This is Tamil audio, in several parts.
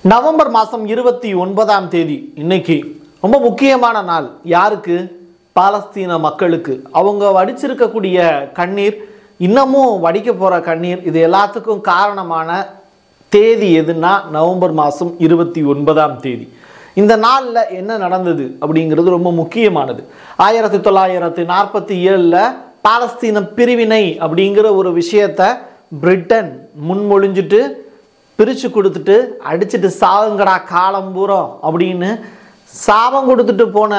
நவம்பர் மாதம் இருபத்தி ஒன்பதாம் தேதி இன்னைக்கு ரொம்ப முக்கியமான நாள் யாருக்கு பாலஸ்தீன மக்களுக்கு அவங்க வடிச்சிருக்கக்கூடிய கண்ணீர் இன்னமும் வடிக்க போகிற கண்ணீர் இது எல்லாத்துக்கும் காரணமான தேதி எதுன்னா நவம்பர் மாதம் இருபத்தி ஒன்பதாம் தேதி இந்த நாளில் என்ன நடந்தது அப்படிங்கிறது ரொம்ப முக்கியமானது ஆயிரத்தி தொள்ளாயிரத்தி நாற்பத்தி ஏழில் பாலஸ்தீன பிரிவினை அப்படிங்கிற ஒரு விஷயத்தை பிரிட்டன் முன்மொழிஞ்சிட்டு பிரித்து கொடுத்துட்டு அடிச்சிட்டு சாவுங்கடா காலம் பூரம் அப்படின்னு சாபம் கொடுத்துட்டு போன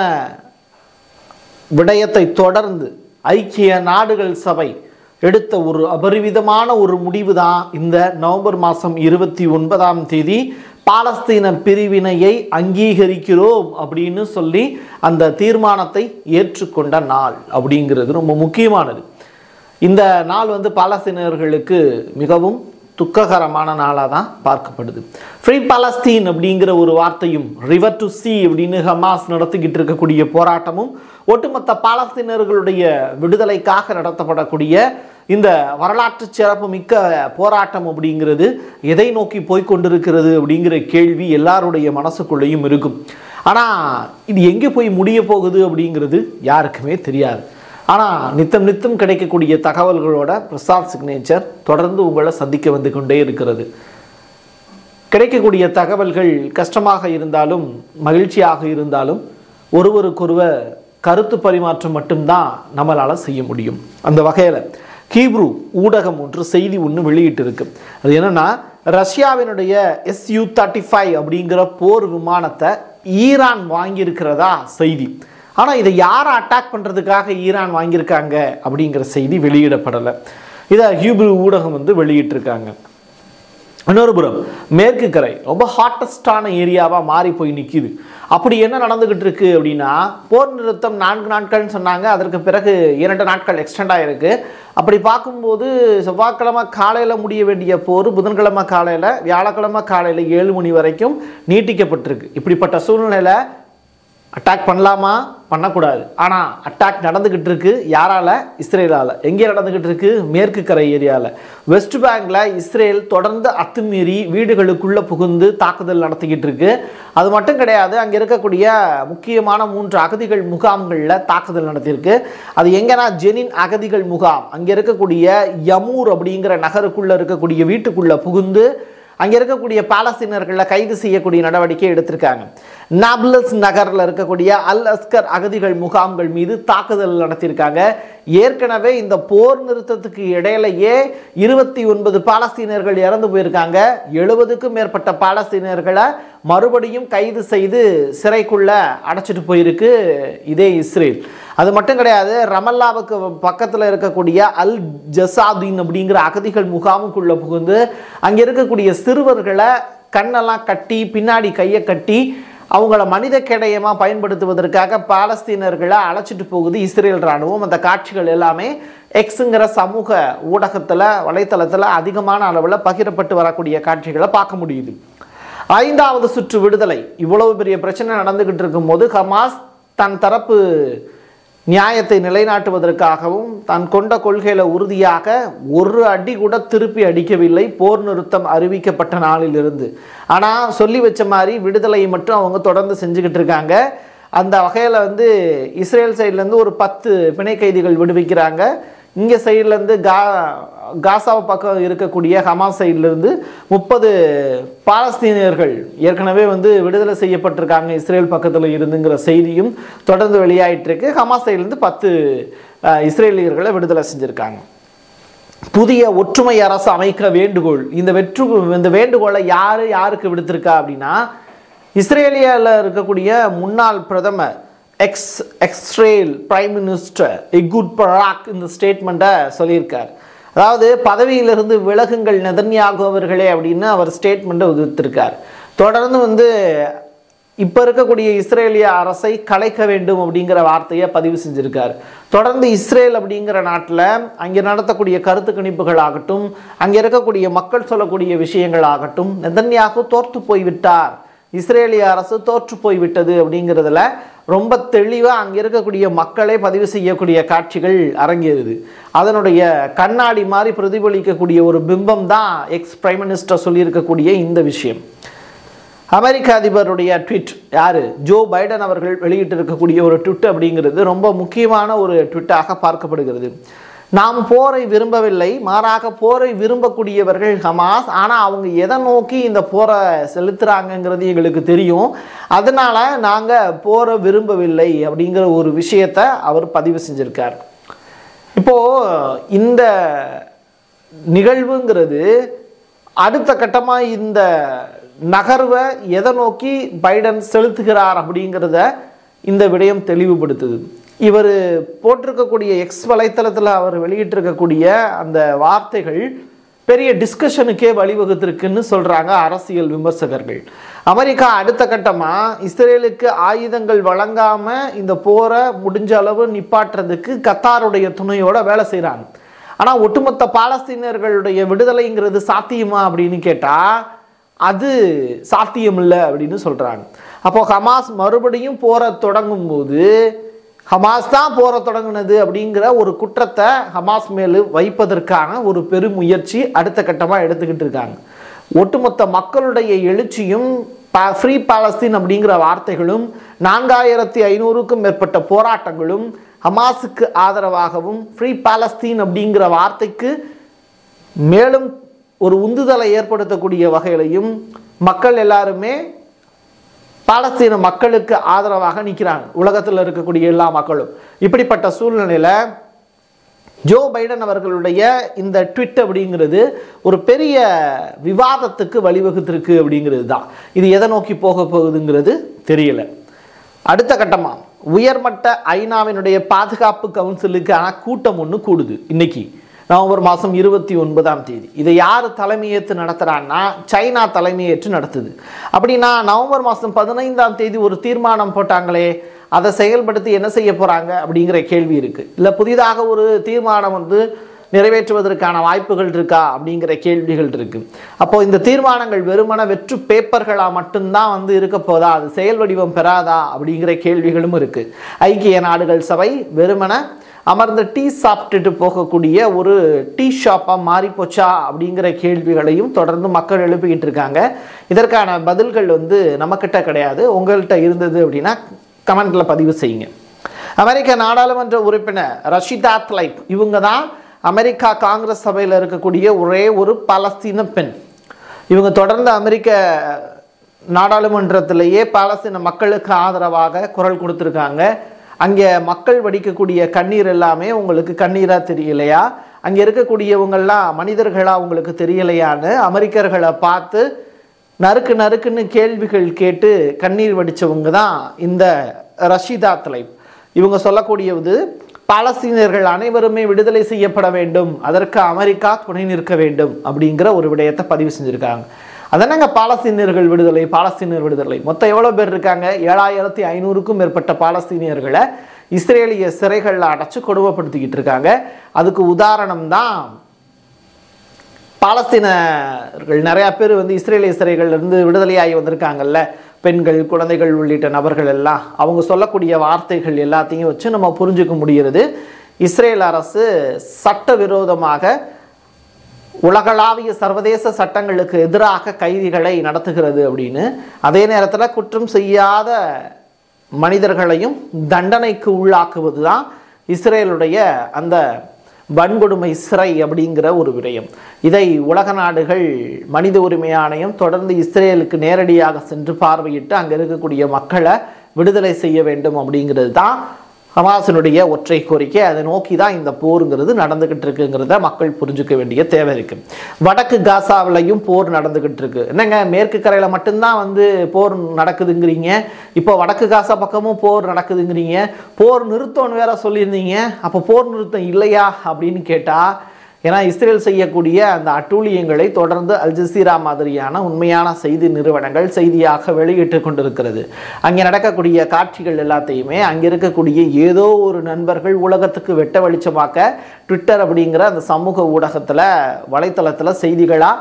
விடயத்தை தொடர்ந்து ஐக்கிய நாடுகள் சபை எடுத்த ஒரு அபரிவிதமான ஒரு முடிவு தான் இந்த நவம்பர் மாதம் இருபத்தி ஒன்பதாம் தேதி பாலஸ்தீன பிரிவினையை அங்கீகரிக்கிறோம் அப்படின்னு சொல்லி அந்த தீர்மானத்தை ஏற்றுக்கொண்ட நாள் அப்படிங்கிறது ரொம்ப முக்கியமானது இந்த நாள் வந்து பாலஸ்தீனர்களுக்கு மிகவும் துக்ககரமான நாளாக தான் பார்க்கப்படுது ஃப்ரீ பாலஸ்தீன் அப்படிங்கிற ஒரு வார்த்தையும் ரிவர் டு சி அப்படின்னு ஹமாஸ் நடத்திக்கிட்டு இருக்கக்கூடிய போராட்டமும் ஒட்டுமொத்த பாலஸ்தீனர்களுடைய விடுதலைக்காக நடத்தப்படக்கூடிய இந்த வரலாற்று சிறப்பு மிக்க போராட்டம் அப்படிங்கிறது எதை நோக்கி போய் கொண்டிருக்கிறது அப்படிங்கிற கேள்வி எல்லாருடைய மனசுக்குள்ளேயும் இருக்கும் ஆனால் இது எங்கே போய் முடிய போகுது அப்படிங்கிறது யாருக்குமே தெரியாது ஆனால் நித்தம் நித்தம் கிடைக்கக்கூடிய தகவல்களோட பிரசாத் சிக்னேச்சர் தொடர்ந்து உங்களை சந்திக்க வந்து கொண்டே இருக்கிறது கிடைக்கக்கூடிய தகவல்கள் கஷ்டமாக இருந்தாலும் மகிழ்ச்சியாக இருந்தாலும் ஒருவருக்கொருவர் கருத்து பரிமாற்றம் மட்டும்தான் நம்மளால் செய்ய முடியும் அந்த வகையில் ஹீப்ரு ஊடகம் ஒன்று செய்தி ஒன்று வெளியிட்டு இருக்கு அது என்னன்னா ரஷ்யாவினுடைய எஸ்யூ தேர்ட்டி ஃபைவ் அப்படிங்கிற போர் விமானத்தை ஈரான் வாங்கியிருக்கிறதா செய்தி ஆனால் இதை யாரை அட்டாக் பண்ணுறதுக்காக ஈரான் வாங்கியிருக்காங்க அப்படிங்கிற செய்தி வெளியிடப்படலை இதை ஹியூப்ரு ஊடகம் வந்து வெளியிட்டிருக்காங்க இன்னொரு புறம் மேற்கு கரை ரொம்ப ஹாட்டஸ்டான ஏரியாவாக மாறி போய் நிற்கிது அப்படி என்ன நடந்துக்கிட்டு இருக்கு அப்படின்னா போர் நிறுத்தம் நான்கு நாட்கள்னு சொன்னாங்க அதற்கு பிறகு இரண்டு நாட்கள் எக்ஸ்டெண்ட் ஆகிருக்கு அப்படி பார்க்கும்போது செவ்வாய்க்கிழமை காலையில் முடிய வேண்டிய போர் புதன்கிழமை காலையில் வியாழக்கிழமை காலையில் ஏழு மணி வரைக்கும் நீட்டிக்கப்பட்டிருக்கு இப்படிப்பட்ட சூழ்நிலையில் அட்டாக் பண்ணலாமா பண்ணக்கூடாது ஆனால் அட்டாக் நடந்துக்கிட்டு இருக்கு யாரால இஸ்ரேலால் எங்கே நடந்துக்கிட்டு இருக்கு மேற்கு கரை ஏரியாவில் வெஸ்ட் பேங்கில் இஸ்ரேல் தொடர்ந்து அத்துமீறி வீடுகளுக்குள்ளே புகுந்து தாக்குதல் நடத்திக்கிட்டு இருக்கு அது மட்டும் கிடையாது அங்கே இருக்கக்கூடிய முக்கியமான மூன்று அகதிகள் முகாம்களில் தாக்குதல் நடத்தியிருக்கு அது எங்கன்னா ஜெனின் அகதிகள் முகாம் அங்கே இருக்கக்கூடிய யமூர் அப்படிங்கிற நகருக்குள்ளே இருக்கக்கூடிய வீட்டுக்குள்ளே புகுந்து அங்கே இருக்கக்கூடிய பாலஸ்தீனர்களை கைது செய்யக்கூடிய நடவடிக்கை எடுத்திருக்காங்க நாப்லஸ் நகரில் இருக்கக்கூடிய அல் அஸ்கர் அகதிகள் முகாம்கள் மீது தாக்குதல் நடத்தியிருக்காங்க ஏற்கனவே இந்த போர் நிறுத்தத்துக்கு இடையிலேயே இருபத்தி ஒன்பது பாலஸ்தீனர்கள் இறந்து போயிருக்காங்க எழுபதுக்கும் மேற்பட்ட பாலஸ்தீனர்களை மறுபடியும் கைது செய்து சிறைக்குள்ள அடைச்சிட்டு போயிருக்கு இதே இஸ்ரேல் அது மட்டும் கிடையாது ரமல்லாவுக்கு பக்கத்தில் இருக்கக்கூடிய அல் ஜசாதீன் அப்படிங்கிற அகதிகள் முகாமுக்குள்ள புகுந்து அங்கே இருக்கக்கூடிய சிறுவர்களை கண்ணெல்லாம் கட்டி பின்னாடி கையை கட்டி அவங்கள மனித கேடயமாக பயன்படுத்துவதற்காக பாலஸ்தீனர்களை அழைச்சிட்டு போகுது இஸ்ரேல் ராணுவம் அந்த காட்சிகள் எல்லாமே எக்ஸுங்கிற சமூக ஊடகத்தில் வலைத்தளத்தில் அதிகமான அளவில் பகிரப்பட்டு வரக்கூடிய காட்சிகளை பார்க்க முடியுது ஐந்தாவது சுற்று விடுதலை இவ்வளவு பெரிய பிரச்சனை நடந்துகிட்டு இருக்கும்போது ஹமாஸ் தன் தரப்பு நியாயத்தை நிலைநாட்டுவதற்காகவும் தான் கொண்ட கொள்கையில் உறுதியாக ஒரு அடி கூட திருப்பி அடிக்கவில்லை போர் நிறுத்தம் அறிவிக்கப்பட்ட நாளிலிருந்து ஆனால் சொல்லி வச்ச மாதிரி விடுதலையை மட்டும் அவங்க தொடர்ந்து செஞ்சுக்கிட்டு இருக்காங்க அந்த வகையில் வந்து இஸ்ரேல் சைட்லேருந்து ஒரு பத்து பிணை கைதிகள் விடுவிக்கிறாங்க இங்கே சைட்லேருந்து கா காசா பக்கம் இருக்கக்கூடிய ஹமாஸ் சைட்லேருந்து முப்பது பாலஸ்தீனியர்கள் ஏற்கனவே வந்து விடுதலை செய்யப்பட்டிருக்காங்க இஸ்ரேல் பக்கத்தில் இருந்துங்கிற செய்தியும் தொடர்ந்து வெளியாயிட்டிருக்கு ஹமாஸ் சைட்லேருந்து பத்து அஹ், இஸ்ரேலியர்களை விடுதலை செஞ்சுருக்காங்க புதிய ஒற்றுமை அரசு அமைக்க வேண்டுகோள் இந்த வெற்று இந்த வேண்டுகோளை யார் யாருக்கு விடுத்திருக்கா அப்படின்னா இஸ்ரேலியாவில் இருக்கக்கூடிய முன்னாள் பிரதமர் ex Israel prime minister Ehud Barak இந்த ஸ்டேட்மெண்ட்டை சொல்லியிருக்கார் அதாவது பதவியிலிருந்து விலகுங்கள் நெதன்யாகு அவர்களே அப்படின்னு அவர் ஸ்டேட்மெண்ட்டை உதிர்த்திருக்கார் தொடர்ந்து வந்து இப்போ இருக்கக்கூடிய இஸ்ரேலிய அரசை கலைக்க வேண்டும் அப்படிங்கிற வார்த்தையை பதிவு செஞ்சிருக்கார் தொடர்ந்து இஸ்ரேல் அப்படிங்கிற நாட்டில் அங்கே நடத்தக்கூடிய கருத்து கணிப்புகள் ஆகட்டும் அங்கே இருக்கக்கூடிய மக்கள் சொல்லக்கூடிய விஷயங்கள் ஆகட்டும் நெதன்யாகு தோற்று போய்விட்டார் இஸ்ரேலிய அரசு தோற்று போய்விட்டது அப்படிங்கிறதுல ரொம்ப தெளிவாக அங்கே இருக்கக்கூடிய மக்களை பதிவு செய்யக்கூடிய காட்சிகள் அரங்கேறுது அதனுடைய கண்ணாடி மாதிரி பிரதிபலிக்கக்கூடிய ஒரு பிம்பம் தான் எக்ஸ் பிரைம் மினிஸ்டர் சொல்லியிருக்கக்கூடிய இந்த விஷயம் அமெரிக்க அதிபருடைய ட்வீட் யார் ஜோ பைடன் அவர்கள் வெளியிட்டிருக்கக்கூடிய ஒரு ட்விட் அப்படிங்கிறது ரொம்ப முக்கியமான ஒரு ட்விட்டாக பார்க்கப்படுகிறது நாம் போரை விரும்பவில்லை மாறாக போரை விரும்பக்கூடியவர்கள் ஹமாஸ் ஆனால் அவங்க எதை நோக்கி இந்த போரை செலுத்துகிறாங்கங்கிறது எங்களுக்கு தெரியும் அதனால நாங்கள் போரை விரும்பவில்லை அப்படிங்கிற ஒரு விஷயத்தை அவர் பதிவு செஞ்சிருக்கார் இப்போ இந்த நிகழ்வுங்கிறது அடுத்த கட்டமாக இந்த நகர்வை எதை நோக்கி பைடன் செலுத்துகிறார் அப்படிங்கிறத இந்த விடயம் தெளிவுபடுத்துது இவர் போட்டிருக்கக்கூடிய எக்ஸ் வலைத்தளத்தில் அவர் வெளியிட்டிருக்கக்கூடிய அந்த வார்த்தைகள் பெரிய டிஸ்கஷனுக்கே வழிவகுத்திருக்குன்னு சொல்கிறாங்க அரசியல் விமர்சகர்கள் அமெரிக்கா அடுத்த கட்டமாக இஸ்ரேலுக்கு ஆயுதங்கள் வழங்காமல் இந்த போரை முடிஞ்ச அளவு நிப்பாட்டுறதுக்கு கத்தாருடைய துணையோட வேலை செய்கிறாங்க ஆனால் ஒட்டுமொத்த பாலஸ்தீனர்களுடைய விடுதலைங்கிறது சாத்தியமா அப்படின்னு கேட்டால் அது சாத்தியமில்லை அப்படின்னு சொல்கிறாங்க அப்போ ஹமாஸ் மறுபடியும் போரை தொடங்கும் போது ஹமாஸ் தான் போரை தொடங்குனது அப்படிங்கிற ஒரு குற்றத்தை ஹமாஸ் மேலு வைப்பதற்கான ஒரு பெருமுயற்சி அடுத்த கட்டமாக எடுத்துக்கிட்டு இருக்காங்க ஒட்டுமொத்த மக்களுடைய எழுச்சியும் ஃப்ரீ பாலஸ்தீன் அப்படிங்கிற வார்த்தைகளும் நான்காயிரத்தி ஐநூறுக்கும் மேற்பட்ட போராட்டங்களும் ஹமாஸுக்கு ஆதரவாகவும் ஃப்ரீ பாலஸ்தீன் அப்படிங்கிற வார்த்தைக்கு மேலும் ஒரு உந்துதலை ஏற்படுத்தக்கூடிய வகையிலையும் மக்கள் எல்லாருமே பாலஸ்தீன மக்களுக்கு ஆதரவாக நிற்கிறாங்க உலகத்தில் இருக்கக்கூடிய எல்லா மக்களும் இப்படிப்பட்ட சூழ்நிலையில் ஜோ பைடன் அவர்களுடைய இந்த ட்விட் அப்படிங்கிறது ஒரு பெரிய விவாதத்துக்கு வழிவகுத்திருக்கு அப்படிங்கிறது தான் இது எதை நோக்கி போக போகுதுங்கிறது தெரியல அடுத்த கட்டமாக உயர்மட்ட ஐநாவினுடைய பாதுகாப்பு கவுன்சிலுக்கான கூட்டம் ஒன்று கூடுது இன்னைக்கு நவம்பர் மாதம் இருபத்தி ஒன்பதாம் தேதி இதை யார் தலைமையேற்று நடத்துகிறான்னா சைனா தலைமையேற்று நடத்துது அப்படின்னா நவம்பர் மாதம் பதினைந்தாம் தேதி ஒரு தீர்மானம் போட்டாங்களே அதை செயல்படுத்தி என்ன செய்ய போகிறாங்க அப்படிங்கிற கேள்வி இருக்குது இல்லை புதிதாக ஒரு தீர்மானம் வந்து நிறைவேற்றுவதற்கான வாய்ப்புகள் இருக்கா அப்படிங்கிற கேள்விகள் இருக்கு அப்போ இந்த தீர்மானங்கள் வெறுமன வெற்று பேப்பர்களாக மட்டும்தான் வந்து இருக்க போதா அது செயல் வடிவம் பெறாதா அப்படிங்கிற கேள்விகளும் இருக்கு ஐக்கிய நாடுகள் சபை வெறுமன அமர்ந்து டீ சாப்பிட்டுட்டு போகக்கூடிய ஒரு டீ ஷாப்பாக மாறி போச்சா அப்படிங்கிற கேள்விகளையும் தொடர்ந்து மக்கள் எழுப்பிக்கிட்டு இருக்காங்க இதற்கான பதில்கள் வந்து நம்மக்கிட்ட கிடையாது உங்கள்கிட்ட இருந்தது அப்படின்னா கமெண்ட்ல பதிவு செய்யுங்க அமெரிக்க நாடாளுமன்ற உறுப்பினர் ரஷிதா த்லைப் இவங்க தான் அமெரிக்கா காங்கிரஸ் சபையில் இருக்கக்கூடிய ஒரே ஒரு பாலஸ்தீன பெண் இவங்க தொடர்ந்து அமெரிக்க நாடாளுமன்றத்திலேயே பாலஸ்தீன மக்களுக்கு ஆதரவாக குரல் கொடுத்துருக்காங்க அங்கே மக்கள் வடிக்கக்கூடிய கண்ணீர் எல்லாமே உங்களுக்கு கண்ணீராக தெரியலையா அங்கே இருக்கக்கூடியவங்கெல்லாம் மனிதர்களாக உங்களுக்கு தெரியலையான்னு அமெரிக்கர்களை பார்த்து நறுக்கு நறுக்குன்னு கேள்விகள் கேட்டு கண்ணீர் வடித்தவங்க தான் இந்த ரஷிதா தலைப் இவங்க சொல்லக்கூடியது பாலஸ்தீனியர்கள் அனைவருமே விடுதலை செய்யப்பட வேண்டும் அதற்கு அமெரிக்கா துணை நிற்க வேண்டும் அப்படிங்கிற ஒரு விடயத்தை பதிவு செஞ்சுருக்காங்க அதனங்க பாலஸ்தீனியர்கள் விடுதலை பாலஸ்தீனியர் விடுதலை மொத்தம் எவ்வளோ பேர் இருக்காங்க ஏழாயிரத்தி ஐநூறுக்கும் மேற்பட்ட பாலஸ்தீனியர்களை இஸ்ரேலிய சிறைகளில் அடைச்சு கொடுமைப்படுத்திக்கிட்டு இருக்காங்க அதுக்கு உதாரணம் தான் பாலஸ்தீனர்கள் நிறையா பேர் வந்து இஸ்ரேலிய சிறைகள்ல இருந்து விடுதலையாகி வந்திருக்காங்கல்ல பெண்கள் குழந்தைகள் உள்ளிட்ட நபர்கள் எல்லாம் அவங்க சொல்லக்கூடிய வார்த்தைகள் எல்லாத்தையும் வச்சு நம்ம புரிஞ்சுக்க முடிகிறது இஸ்ரேல் அரசு சட்டவிரோதமாக உலகளாவிய சர்வதேச சட்டங்களுக்கு எதிராக கைதிகளை நடத்துகிறது அப்படின்னு அதே நேரத்தில் குற்றம் செய்யாத மனிதர்களையும் தண்டனைக்கு உள்ளாக்குவது தான் இஸ்ரேலுடைய அந்த வன்கொடுமை சிறை அப்படிங்கிற ஒரு விடயம் இதை உலக நாடுகள் மனித உரிமை ஆணையம் தொடர்ந்து இஸ்ரேலுக்கு நேரடியாக சென்று பார்வையிட்டு அங்கே இருக்கக்கூடிய மக்களை விடுதலை செய்ய வேண்டும் அப்படிங்கிறது தான் ஹமாஸினுடைய ஒற்றை கோரிக்கை அதை நோக்கி தான் இந்த போருங்கிறது நடந்துகிட்டு இருக்குங்கிறத மக்கள் புரிஞ்சுக்க வேண்டிய தேவை இருக்கு வடக்கு காசாவிலையும் போர் நடந்துகிட்டு இருக்கு என்னங்க மேற்கு கரையில மட்டும்தான் வந்து போர் நடக்குதுங்கிறீங்க இப்போ வடக்கு காசா பக்கமும் போர் நடக்குதுங்கிறீங்க போர் நிறுத்தம்னு வேற சொல்லியிருந்தீங்க அப்போ போர் நிறுத்தம் இல்லையா அப்படின்னு கேட்டா ஏன்னா இஸ்ரேல் செய்யக்கூடிய அந்த அட்டூழியங்களை தொடர்ந்து அல் ஜசீரா மாதிரியான உண்மையான செய்தி நிறுவனங்கள் செய்தியாக வெளியிட்டு கொண்டிருக்கிறது அங்கே நடக்கக்கூடிய காட்சிகள் எல்லாத்தையுமே அங்கே இருக்கக்கூடிய ஏதோ ஒரு நண்பர்கள் உலகத்துக்கு வெட்ட வெளிச்சமாக்க ட்விட்டர் அப்படிங்கிற அந்த சமூக ஊடகத்தில் வலைத்தளத்தில் செய்திகளாக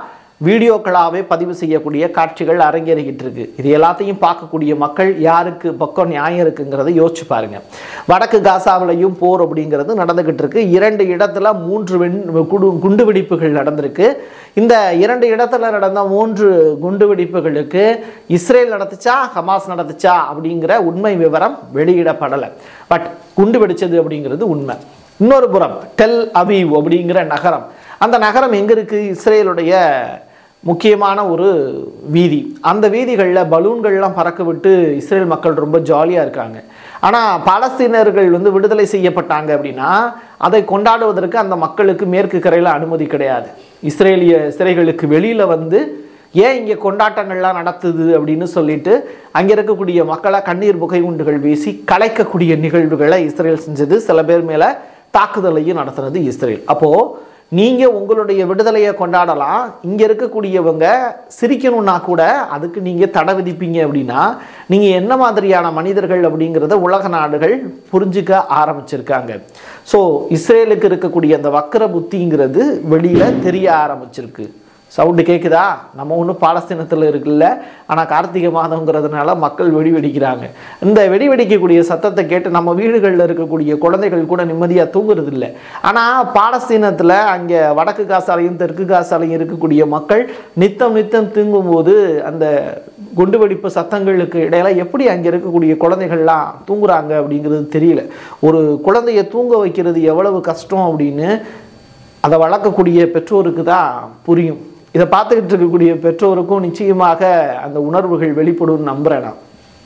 வீடியோக்களாகவே பதிவு செய்யக்கூடிய காட்சிகள் அரங்கேறிக்கிட்டு இருக்கு இது எல்லாத்தையும் பார்க்கக்கூடிய மக்கள் யாருக்கு பக்கம் நியாயம் இருக்குங்கிறத யோசிச்சு பாருங்க வடக்கு காசாவிலையும் போர் அப்படிங்கிறது நடந்துகிட்டு இருக்கு இரண்டு இடத்துல மூன்று வெண் குடு குண்டு வெடிப்புகள் நடந்திருக்கு இந்த இரண்டு இடத்துல நடந்த மூன்று குண்டு வெடிப்புகளுக்கு இஸ்ரேல் நடத்துச்சா ஹமாஸ் நடத்துச்சா அப்படிங்கிற உண்மை விவரம் வெளியிடப்படலை பட் குண்டு வெடிச்சது அப்படிங்கிறது உண்மை இன்னொரு புறம் டெல் அபீவ் அப்படிங்கிற நகரம் அந்த நகரம் எங்கே இருக்குது இஸ்ரேலுடைய முக்கியமான ஒரு வீதி அந்த வீதிகளில் பலூன்கள்லாம் பறக்க விட்டு இஸ்ரேல் மக்கள் ரொம்ப ஜாலியாக இருக்காங்க ஆனால் பாலஸ்தீனர்கள் வந்து விடுதலை செய்யப்பட்டாங்க அப்படின்னா அதை கொண்டாடுவதற்கு அந்த மக்களுக்கு மேற்கு கரையில் அனுமதி கிடையாது இஸ்ரேலிய சிறைகளுக்கு வெளியில் வந்து ஏன் இங்கே கொண்டாட்டங்கள்லாம் நடத்துது அப்படின்னு சொல்லிட்டு அங்கே இருக்கக்கூடிய மக்களை கண்ணீர் புகை குண்டுகள் வீசி கலைக்கக்கூடிய நிகழ்வுகளை இஸ்ரேல் செஞ்சது சில பேர் மேலே தாக்குதலையும் நடத்துனது இஸ்ரேல் அப்போது நீங்கள் உங்களுடைய விடுதலையை கொண்டாடலாம் இங்கே இருக்கக்கூடியவங்க சிரிக்கணும்னா கூட அதுக்கு நீங்கள் தடை விதிப்பீங்க அப்படின்னா நீங்கள் என்ன மாதிரியான மனிதர்கள் அப்படிங்கிறத உலக நாடுகள் புரிஞ்சுக்க ஆரம்பிச்சிருக்காங்க ஸோ இஸ்ரேலுக்கு இருக்கக்கூடிய அந்த வக்கர புத்திங்கிறது வெளியில் தெரிய ஆரம்பிச்சிருக்கு சவுண்டு கேட்குதா நம்ம ஒன்றும் பாலஸ்தீனத்தில் இருக்குல்ல ஆனால் கார்த்திகை மாதங்கிறதுனால மக்கள் வெடி வெடிக்கிறாங்க இந்த வெடி வெடிக்கக்கூடிய சத்தத்தை கேட்டு நம்ம வீடுகளில் இருக்கக்கூடிய குழந்தைகள் கூட நிம்மதியாக தூங்குறது இல்லை ஆனால் பாலஸ்தீனத்தில் அங்கே வடக்கு காசாலையும் தெற்கு காசாலையும் இருக்கக்கூடிய மக்கள் நித்தம் நித்தம் தூங்கும்போது அந்த குண்டுவெடிப்பு சத்தங்களுக்கு இடையில எப்படி அங்கே இருக்கக்கூடிய குழந்தைகள்லாம் தூங்குறாங்க அப்படிங்கிறது தெரியல ஒரு குழந்தைய தூங்க வைக்கிறது எவ்வளவு கஷ்டம் அப்படின்னு அதை வளர்க்கக்கூடிய பெற்றோருக்கு தான் புரியும் இதை பார்த்துக்கிட்டு இருக்கக்கூடிய பெற்றோருக்கும் நிச்சயமாக அந்த உணர்வுகள் வெளிப்படும்னு நம்புகிறேன் நான்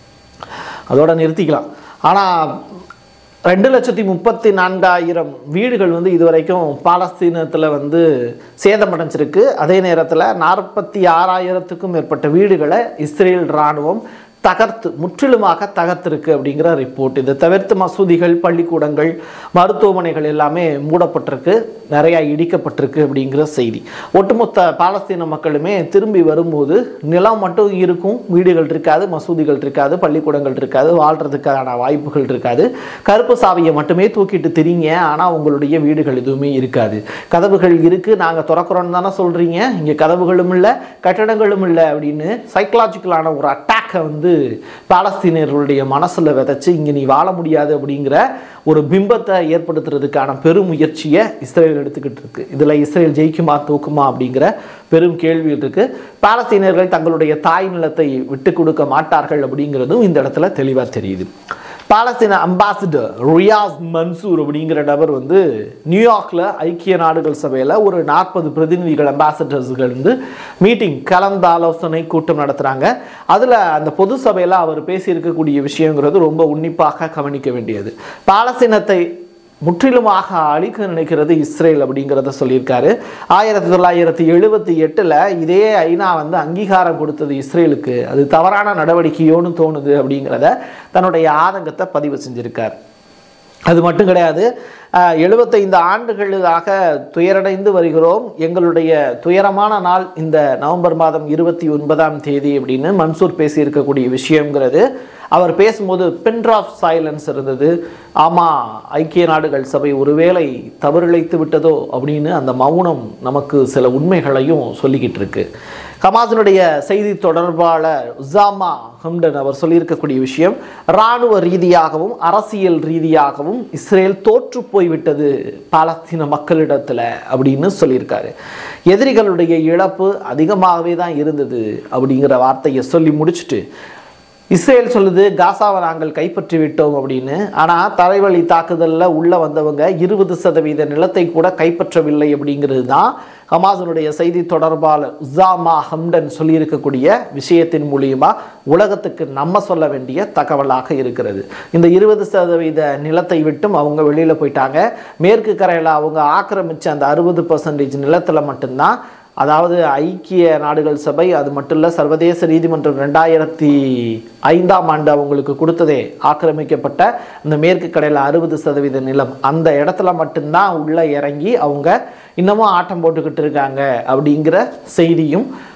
அதோட நிறுத்திக்கலாம் ஆனால் ரெண்டு லட்சத்தி முப்பத்தி நான்காயிரம் வீடுகள் வந்து இதுவரைக்கும் பாலஸ்தீனத்தில் வந்து சேதமடைஞ்சிருக்கு அதே நேரத்தில் நாற்பத்தி ஆறாயிரத்துக்கும் மேற்பட்ட வீடுகளை இஸ்ரேல் இராணுவம் தகர்த்து முற்றிலுமாக தகர்த்திருக்கு அப்படிங்கிற ரிப்போர்ட் இதை தவிர்த்து மசூதிகள் பள்ளிக்கூடங்கள் மருத்துவமனைகள் எல்லாமே மூடப்பட்டிருக்கு நிறையா இடிக்கப்பட்டிருக்கு அப்படிங்கிற செய்தி ஒட்டுமொத்த பாலஸ்தீன மக்களுமே திரும்பி வரும்போது நிலம் மட்டும் இருக்கும் வீடுகள் இருக்காது மசூதிகள் இருக்காது பள்ளிக்கூடங்கள் இருக்காது வாழ்கிறதுக்கான வாய்ப்புகள் இருக்காது கருப்பு சாவியை மட்டுமே தூக்கிட்டு திரிங்க ஆனால் உங்களுடைய வீடுகள் எதுவுமே இருக்காது கதவுகள் இருக்குது நாங்கள் திறக்கிறோன்னு தானே சொல்கிறீங்க இங்கே கதவுகளும் இல்லை கட்டடங்களும் இல்லை அப்படின்னு சைக்கலாஜிக்கலான ஒரு அட்டாக்கை வந்து பாலஸ்தீனியர்களுடைய மனசில் விதைச்சு இங்கே நீ வாழ முடியாது அப்படிங்கிற ஒரு பிம்பத்தை ஏற்படுத்துறதுக்கான பெரும் முயற்சியை இஸ்ரேல் எடுத்துக்கிட்டு இருக்கு இதில் இஸ்ரேல் ஜெயிக்குமா தூக்குமா அப்படிங்கிற பெரும் கேள்வி இருக்கு பாலஸ்தீனியர்கள் தங்களுடைய தாய் நிலத்தை விட்டு கொடுக்க மாட்டார்கள் அப்படிங்கிறதும் இந்த இடத்துல தெளிவாக தெரியுது பாலஸ்தீன அம்பாசிடர் ரியாஸ் மன்சூர் அப்படிங்கிற நபர் வந்து நியூயார்க்கில் ஐக்கிய நாடுகள் சபையில் ஒரு நாற்பது பிரதிநிதிகள் அம்பாசிடர்ஸ்கள் வந்து மீட்டிங் கலந்து ஆலோசனை கூட்டம் நடத்துகிறாங்க அதில் அந்த பொது சபையில் அவர் பேசியிருக்கக்கூடிய விஷயங்கிறது ரொம்ப உன்னிப்பாக கவனிக்க வேண்டியது பாலஸ்தீனத்தை முற்றிலுமாக அழிக்க நினைக்கிறது இஸ்ரேல் அப்படிங்கிறத சொல்லியிருக்காரு ஆயிரத்தி தொள்ளாயிரத்தி எழுபத்தி எட்டில் இதே ஐநா வந்து அங்கீகாரம் கொடுத்தது இஸ்ரேலுக்கு அது தவறான நடவடிக்கையோன்னு தோணுது அப்படிங்கிறத தன்னுடைய ஆதங்கத்தை பதிவு செஞ்சிருக்கார் அது மட்டும் கிடையாது எழுபத்தைந்து ஆண்டுகளாக துயரடைந்து வருகிறோம் எங்களுடைய துயரமான நாள் இந்த நவம்பர் மாதம் இருபத்தி ஒன்பதாம் தேதி அப்படின்னு மன்சூர் பேசியிருக்கக்கூடிய விஷயங்கிறது அவர் பேசும்போது பின்ட்ராப் சைலன்ஸ் இருந்தது ஆமாம் ஐக்கிய நாடுகள் சபை ஒருவேளை தவறிழைத்து விட்டதோ அப்படின்னு அந்த மௌனம் நமக்கு சில உண்மைகளையும் சொல்லிக்கிட்டு இருக்கு ஹமாஸினுடைய செய்தி தொடர்பாளர் உசாமா ஹம்டன் அவர் சொல்லியிருக்கக்கூடிய விஷயம் இராணுவ ரீதியாகவும் அரசியல் ரீதியாகவும் இஸ்ரேல் தோற்று போய்விட்டது பாலஸ்தீன மக்களிடத்தில் அப்படின்னு சொல்லியிருக்காரு எதிரிகளுடைய இழப்பு அதிகமாகவே தான் இருந்தது அப்படிங்கிற வார்த்தையை சொல்லி முடிச்சுட்டு இஸ்ரேல் சொல்லுது காசாவை நாங்கள் கைப்பற்றி விட்டோம் அப்படின்னு ஆனால் தரைவழி தாக்குதலில் உள்ளே வந்தவங்க இருபது சதவீத நிலத்தை கூட கைப்பற்றவில்லை அப்படிங்கிறது தான் ஹமாஸினுடைய செய்தி தொடர்பாளர் உசாமா ஹம்டன் சொல்லியிருக்கக்கூடிய விஷயத்தின் மூலியமா உலகத்துக்கு நம்ம சொல்ல வேண்டிய தகவலாக இருக்கிறது இந்த இருபது சதவீத நிலத்தை விட்டும் அவங்க வெளியில் போயிட்டாங்க மேற்கு கரையில் அவங்க ஆக்கிரமிச்ச அந்த அறுபது பர்சன்டேஜ் நிலத்தில் மட்டும்தான் அதாவது ஐக்கிய நாடுகள் சபை அது மட்டும் இல்லை சர்வதேச நீதிமன்றம் ரெண்டாயிரத்தி ஐந்தாம் ஆண்டு அவங்களுக்கு கொடுத்ததே ஆக்கிரமிக்கப்பட்ட இந்த மேற்கு கடையில் அறுபது சதவீத நிலம் அந்த இடத்துல மட்டும்தான் உள்ளே இறங்கி அவங்க இன்னமும் ஆட்டம் போட்டுக்கிட்டு இருக்காங்க அப்படிங்கிற செய்தியும்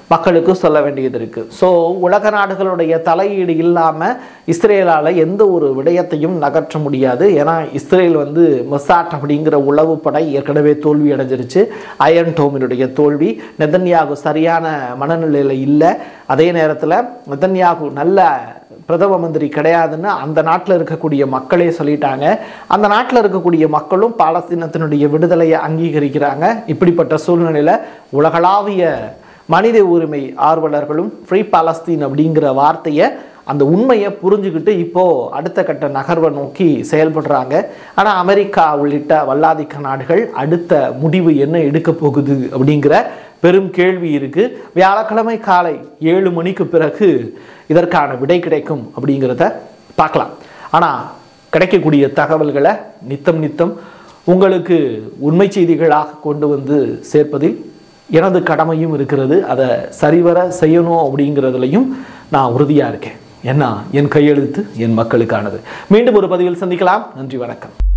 மக்களுக்கு சொல்ல வேண்டியது இருக்கு ஸோ உலக நாடுகளுடைய தலையீடு இல்லாமல் இஸ்ரேலால் எந்த ஒரு விடயத்தையும் நகற்ற முடியாது ஏன்னா இஸ்ரேல் வந்து மொசாட் அப்படிங்கிற உளவு படை ஏற்கனவே தோல்வி அடைஞ்சிருச்சு அயன் டோமினுடைய தோல்வி நெதன்யாகு சரியான மனநிலையில் இல்லை அதே நேரத்தில் நெதன்யாகு நல்ல பிரதம மந்திரி கிடையாதுன்னு அந்த நாட்டில் இருக்கக்கூடிய மக்களே சொல்லிட்டாங்க அந்த நாட்டில் இருக்கக்கூடிய மக்களும் பாலஸ்தீனத்தினுடைய விடுதலையை அங்கீகரிக்கிறாங்க இப்படிப்பட்ட சூழ்நிலையில் உலகளாவிய மனித உரிமை ஆர்வலர்களும் ஃப்ரீ பாலஸ்தீன் அப்படிங்கிற வார்த்தையை அந்த உண்மையை புரிஞ்சுக்கிட்டு இப்போ அடுத்த கட்ட நகர்வை நோக்கி செயல்படுறாங்க ஆனால் அமெரிக்கா உள்ளிட்ட வல்லாதிக்க நாடுகள் அடுத்த முடிவு என்ன எடுக்க போகுது அப்படிங்கிற பெரும் கேள்வி இருக்கு வியாழக்கிழமை காலை ஏழு மணிக்கு பிறகு இதற்கான விடை கிடைக்கும் அப்படிங்கிறத பார்க்கலாம் ஆனால் கிடைக்கக்கூடிய தகவல்களை நித்தம் நித்தம் உங்களுக்கு உண்மை செய்திகளாக கொண்டு வந்து சேர்ப்பதில் எனது கடமையும் இருக்கிறது அதை சரிவர செய்யணும் அப்படிங்கிறதுலையும் நான் உறுதியாக இருக்கேன் ஏன்னா என் கையெழுத்து என் மக்களுக்கானது மீண்டும் ஒரு பதிவில் சந்திக்கலாம் நன்றி வணக்கம்